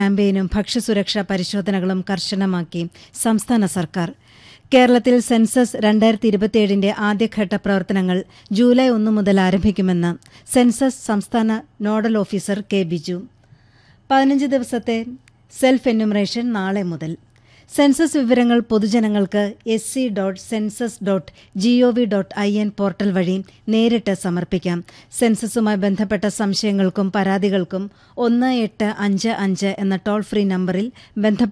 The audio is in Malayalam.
ക്യാമ്പയിനും ഭക്ഷ്യസുരക്ഷാ പരിശോധനകളും കർശനമാക്കി സംസ്ഥാന സർക്കാർ കേരളത്തിൽ സെൻസസ് രണ്ടായിരത്തി ഇരുപത്തിയേഴിന്റെ ആദ്യഘട്ട പ്രവർത്തനങ്ങൾ ജൂലൈ ഒന്ന് മുതൽ ആരംഭിക്കുമെന്ന് സെൻസസ് സംസ്ഥാന നോഡൽ ഓഫീസർ കെ ബിജു പതിനഞ്ച് ദിവസത്തെ സെൽഫ് എന്യൂമറേഷൻ നാളെ മുതൽ സെൻസസ് വിവരങ്ങൾ പൊതുജനങ്ങൾക്ക് S C dot census dot G O V dot I N portal വഴി നേരിട്ട് സമർപ്പിക്കാം സെൻസസുമായി ബന്ധപ്പെട്ട സംശയങ്ങൾക്കും പരാതികൾക്കും ഒന്ന് എട്ട് അഞ്ച് അഞ്ച് എന്ന ടോൾ ഫ്രീ നമ്പറിൽ ബന്ധപ്പെട്ട